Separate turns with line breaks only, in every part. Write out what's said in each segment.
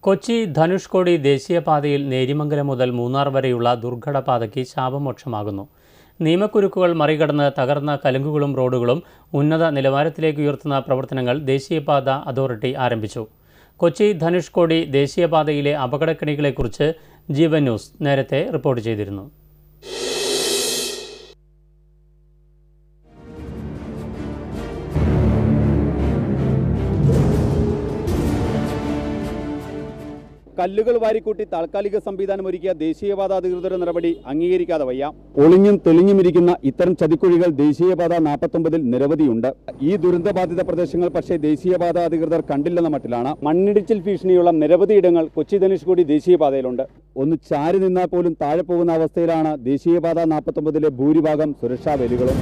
കൊച്ചി ധനുഷ്കോടി ദേശീയപാതയിൽ നേരിമംഗലം മുതൽ മൂന്നാർ വരെയുള്ള ദുർഘടപാതയ്ക്ക് ശാപമോക്ഷമാകുന്നു നിയമക്കുരുക്കുകൾ മറികടന്ന് തകർന്ന കലുങ്കുകളും റോഡുകളും ഉന്നത നിലവാരത്തിലേക്ക് ഉയർത്തുന്ന പ്രവർത്തനങ്ങൾ ദേശീയപാത അതോറിറ്റി ആരംഭിച്ചു കൊച്ചി ധനുഷ്കോടി ദേശീയപാതയിലെ അപകടക്കെണികളെക്കുറിച്ച് ജീവൻ ന്യൂസ് നേരത്തെ റിപ്പോർട്ട് ചെയ്തിരുന്നു
കല്ലുകൾ വാരിക്കൂട്ടി താൽക്കാലിക സംവിധാനം ഒരുക്കിയ ദേശീയപാത അധികൃതരുടെ നടപടി അംഗീകരിക്കാതെ വയ്യ ഒളിഞ്ഞും തെളിഞ്ഞുമിരിക്കുന്ന ഇത്തരം ചതിക്കുഴികൾ ദേശീയപാത നാൽപ്പത്തൊമ്പതിൽ നിരവധിയുണ്ട് ഈ ദുരന്തബാധിത പ്രദേശങ്ങൾ പക്ഷേ ദേശീയപാത അധികൃതർ കണ്ടില്ലെന്ന മട്ടിലാണ് മണ്ണിടിച്ചിൽ ഭീഷണിയുള്ള നിരവധി ഇടങ്ങൾ കൊച്ചി ധനുഷ്കോടി ദേശീയപാതയിലുണ്ട് ഒന്ന് ചാരി നിന്നാൽ പോലും താഴെ പോകുന്ന അവസ്ഥയിലാണ് ദേശീയപാത നാൽപ്പത്തൊമ്പതിലെ ഭൂരിഭാഗം സുരക്ഷാ വേലികളും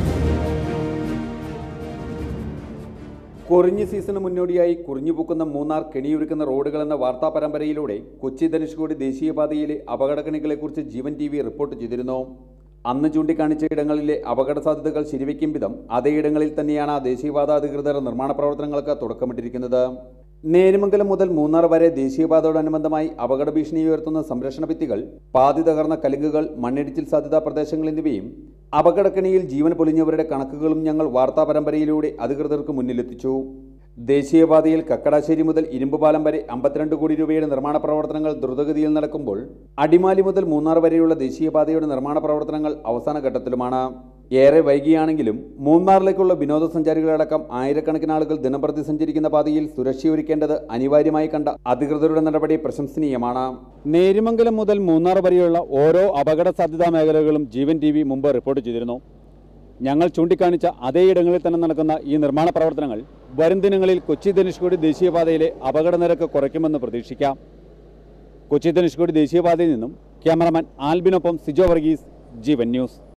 കൊറിഞ്ഞ് സീസണ് മുന്നോടിയായി കുറിഞ്ഞുപൂക്കുന്ന മൂന്നാർ കെണിയൊരുക്കുന്ന റോഡുകൾ എന്ന വാർത്താ പരമ്പരയിലൂടെ കൊച്ചി ധനുഷ്കോടി ദേശീയപാതയിലെ അപകടക്കണികളെക്കുറിച്ച് ജീവൻ ടി വി റിപ്പോർട്ട് ചെയ്തിരുന്നു അന്ന് ചൂണ്ടിക്കാണിച്ച ഇടങ്ങളിലെ അപകട സാധ്യതകൾ ശരിവയ്ക്കും വിധം അതേ ഇടങ്ങളിൽ തന്നെയാണ് ദേശീയപാത അധികൃതർ നിർമ്മാണ പ്രവർത്തനങ്ങൾക്ക് തുടക്കമിട്ടിരിക്കുന്നത് നേരിമംഗലം മുതൽ മൂന്നാർ വരെ ദേശീയപാതയോടനുബന്ധമായി അപകട ഭീഷണി ഉയർത്തുന്ന സംരക്ഷണ ഭിത്തികൾ പാതി തകർന്ന കലുങ്കുകൾ മണ്ണിടിച്ചിൽ സാധ്യതാ പ്രദേശങ്ങൾ എന്നിവയും അപകടക്കണിയിൽ ജീവൻ പൊലിഞ്ഞവരുടെ കണക്കുകളും ഞങ്ങൾ വാർത്താ പരമ്പരയിലൂടെ അധികൃതർക്ക് മുന്നിലെത്തിച്ചു ദേശീയപാതയിൽ കക്കടാശ്ശേരി മുതൽ ഇരുമ്പുപാലം വരെ അമ്പത്തിരണ്ട് കോടി രൂപയുടെ നിർമ്മാണ പ്രവർത്തനങ്ങൾ ദ്രുതഗതിയിൽ നടക്കുമ്പോൾ അടിമാലി മുതൽ മൂന്നാർ വരെയുള്ള ദേശീയപാതയുടെ നിർമ്മാണ പ്രവർത്തനങ്ങൾ അവസാന ഘട്ടത്തിലുമാണ് ഏറെ വൈകിയാണെങ്കിലും മൂന്നാറിലേക്കുള്ള വിനോദസഞ്ചാരികളടക്കം ആയിരക്കണക്കിന് ആളുകൾ ദിനംപ്രതി സഞ്ചരിക്കുന്ന പാതയിൽ സുരക്ഷയൊരുക്കേണ്ടത് അനിവാര്യമായി കണ്ട അധികൃതരുടെ നടപടി പ്രശംസനീയമാണ് നേരിമംഗലം മുതൽ മൂന്നാർ വരെയുള്ള ഓരോ അപകട സാധ്യതാ മേഖലകളും ജീവൻ ടി വി മുമ്പ് റിപ്പോർട്ട് ചെയ്തിരുന്നു ഞങ്ങൾ ചൂണ്ടിക്കാണിച്ച അതേ ഇടങ്ങളിൽ തന്നെ നടക്കുന്ന ഈ നിർമ്മാണ പ്രവർത്തനങ്ങൾ വരും ദിനങ്ങളിൽ കൊച്ചി ധനുഷ്കോടി ദേശീയപാതയിലെ അപകട നിരക്ക് കുറയ്ക്കുമെന്ന് പ്രതീക്ഷിക്കാം കൊച്ചി ധനുഷ്കോടി ദേശീയപാതയിൽ നിന്നും ക്യാമറമാൻ ആൽബിനൊപ്പം സിജോ വർഗീസ് ജീവൻ ന്യൂസ്